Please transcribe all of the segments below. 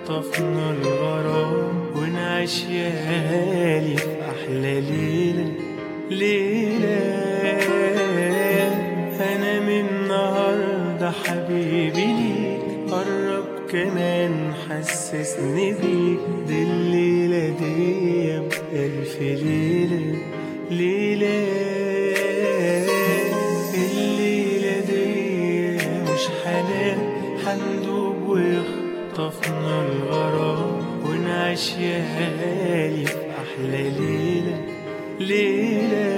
يخطفنا الغرام ونعيش يالي في أحلى ليلة ليلة أنا من النهاردة حبيبي ليك قرب كمان حسسني بيك دي الليلة دي بألف ليلة ليلة الليلة دي مش حنان حندوب ويخطفنا الغرام ونعيش يالي في أحلى ليلة ليلة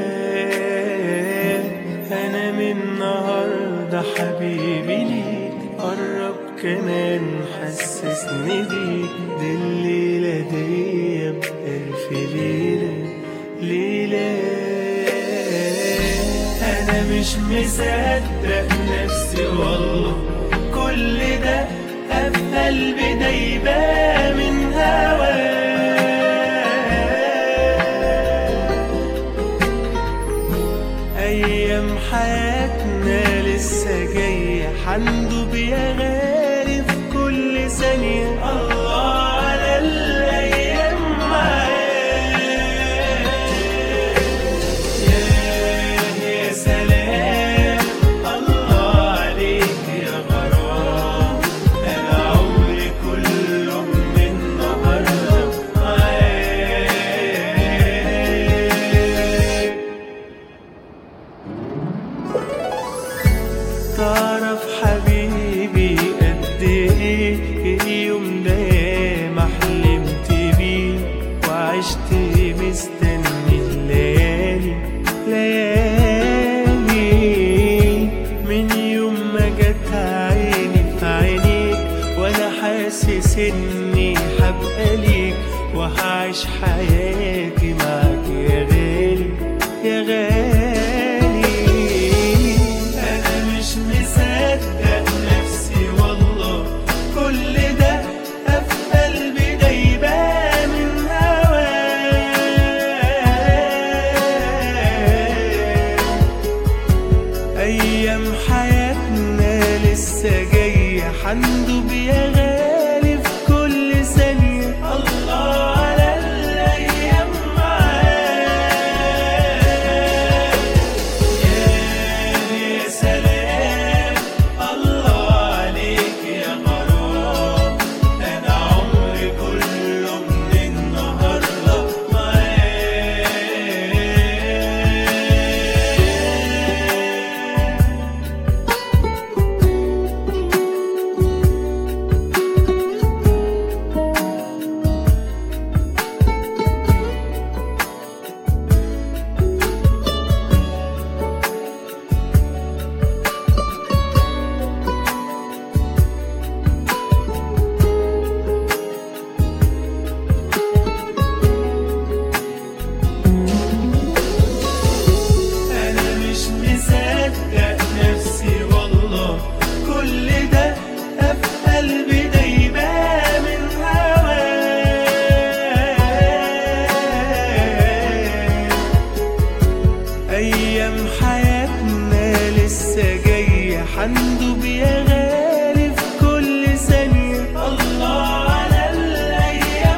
أنا من النهاردة حبيبي ليك قرب كمان حسسني بيك دي الليلة دي بألف ليلة ليلة أنا مش مصدق نفسي والله كل ده في قلبي دايبة من هواك أيام حياتنا لسه جاية حندوب يا غالي في كل ثانية الله على الأيام معاك يا يا سلام الله عليك يا غرام أنا عمري كله من النهاردة معاك تعرف حبيبي قد ايه اليوم ده ما حلمت بيه وعشت مستني الليالي ليالي من يوم ما جت عيني في عينيك وانا حاسس اني هبقى ليك وهعيش حياتي معاك يا غالي يا غالي انا مش مصدق نفسي والله كل ده في قلبي دايبه من هواك أيام حياتنا لسه جاية حندوب يا غالي في كل ثانية الله على الأيام معاك يا يا سلام الله عليك يا غرام أنا عمري كله من النهاردة معاك أنا مش مصدق نفسي والله كل ده في قلبي دايبة من هواك أيام حياتنا لسه جاية حندوب يا غالي في كل ثانية الله على الأيام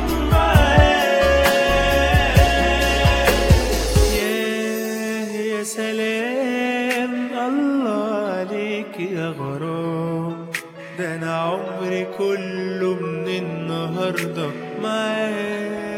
معاك ياه يا سلام الله عليك يا غرام ده انا عمري كله من النهارده معاك